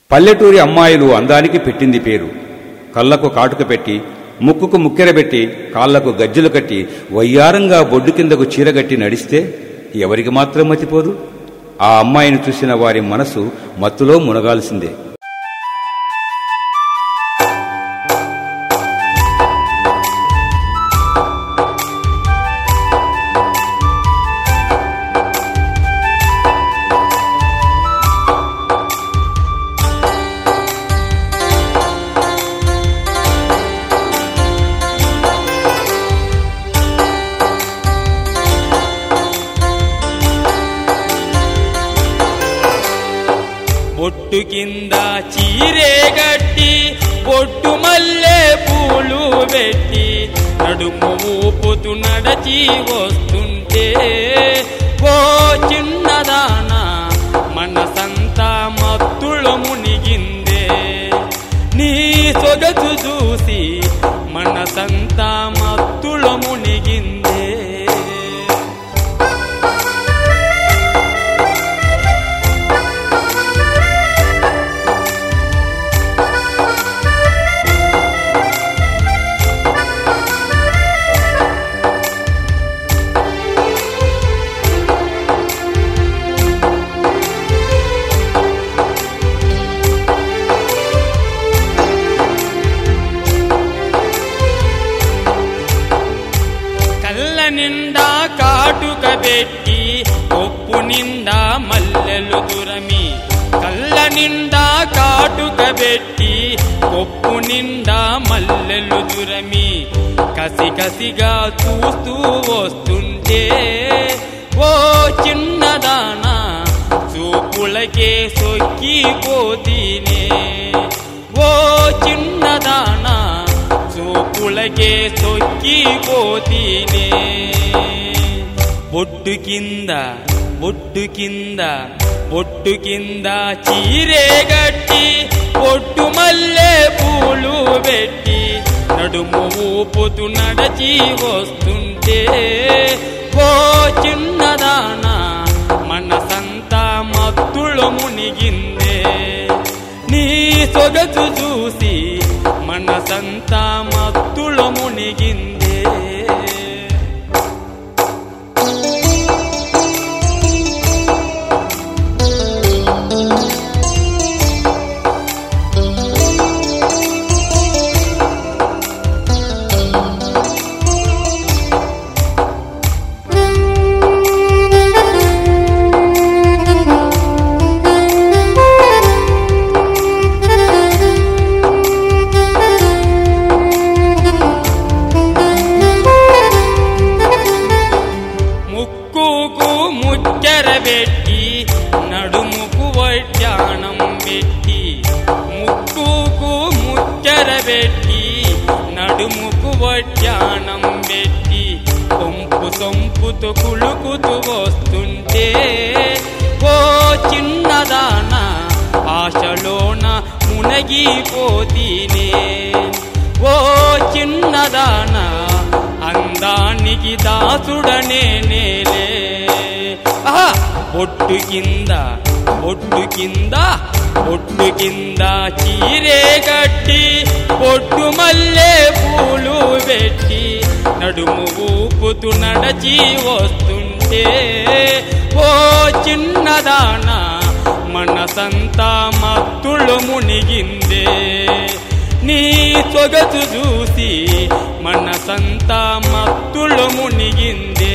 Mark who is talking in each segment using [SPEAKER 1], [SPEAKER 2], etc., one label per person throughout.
[SPEAKER 1] పల్లెటూరి అమ్మాయిలు అందానికి పెట్టింది పేరు కళ్ళకు కాటుక పెట్టి ముక్కుకు ముక్కెరబెట్టి కాళ్లకు గజ్జెలు కట్టి వయ్యారంగా బొడ్డు కిందకు చీరగట్టి నడిస్తే ఎవరికి మాత్రం మతిపోదు ఆ అమ్మాయిని చూసిన వారి మనసు మత్తులో మునగాల్సిందే
[SPEAKER 2] బొట్టు కింద చీరే గట్టి బొట్టు మల్లె పూలు పెట్టి నడుము ఊపుతూ నడచి వస్తుంటే ఓ చిన్నదాన మనసంతా మత్తుಳು మునిగిందే నీ సొగసు చూసి మనసంతా మత్తుಳು మునిగిందే కళ్ళ నిండా కాటుక పెట్టి కొప్పు నిండా మల్లెలు దురమి కళ్ళ నిండా కాటుక పెట్టి కొప్పు నిండా మల్లెలు దురమి కసి కసిగా చూస్తూ వస్తుంటే ఓ చిన్నదానా చూపులకే సొక్కిపోతీనే ఓ చిన్నదానా చూపులకే సొక్కిపోతీనే బొడ్డు కింద బొడ్డు కింద బొడ్డు కింద చీరే గట్టి బొట్టు మల్లె పూలు పెట్టి నడుము ఊపుతూ నడచి వస్తుంటే ఓ చిన్నదానా మనసంతా మత్తుಳು మునిగిందే నీ సొగసు చూసి మనసంతా మత్తుಳು మునిగిందే ముక్కుకు ముచ్చర పెట్టి నడుముకు వడ్డాణం పెట్టి ముక్కుకు ముచ్చర పెట్టి నడుముకు వడ్డాణం పెట్టి కొంపు సొంపుతో కులుకుతూ వస్తుంటే ఓ చిన్నదాన ఆశలోన మునగిపోతీనే ఓ చిన్నదానా అందానికి దాసుడనే నేలే ఆహా! బొట్టు కింద బొట్టు కింద బొట్టు కింద చీరే కట్టి బొట్టు మల్లె పూలు పెట్టి నడుము ఊపుతూ నడచి వస్తుంటే ఓ చిన్నదానా మనసంతా మత్తుళ్ళు మునిగిందే నీ సొగసు చూసి మనసంతా మత్తుళ్ళు మునిగిందే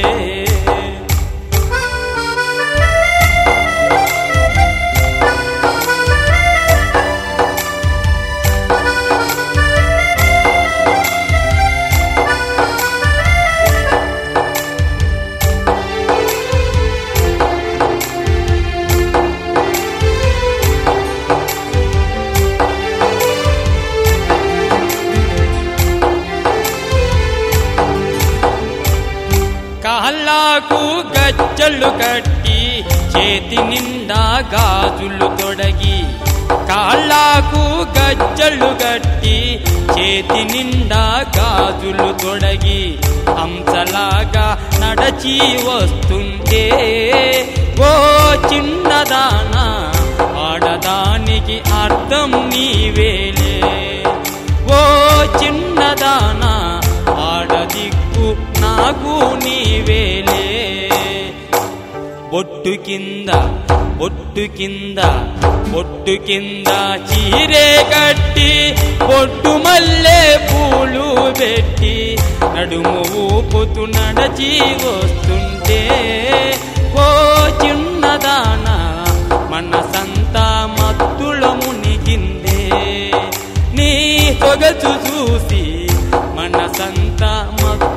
[SPEAKER 2] కాళ్ళకు గజ్జలు కట్టి చేతి నిండా గాజులు తొడగి కాళ్ళకు గజ్జలు కట్టి చేతి నిండా గాజులు తొడగి హంసలాగా నడచి వస్తుంటే ఓ చిన్నదానా ఆడదాని అన్నదానికి అర్థం నీవేలే ఓ చిన్నదానా ఆడదిక్కు నాకు నీవేలే బొట్టు కింద బొట్టు కింద బొట్టు కింద చీరే కట్టి బొట్టు మల్లె పూలు పెట్టి నడుము ఊపుతూ నడచి వస్తుంటే ఓ చిన్నదాన మనసంతా మత్తులో మునిగిందే నీ సొగసు చూసి మనసంతా మత్తు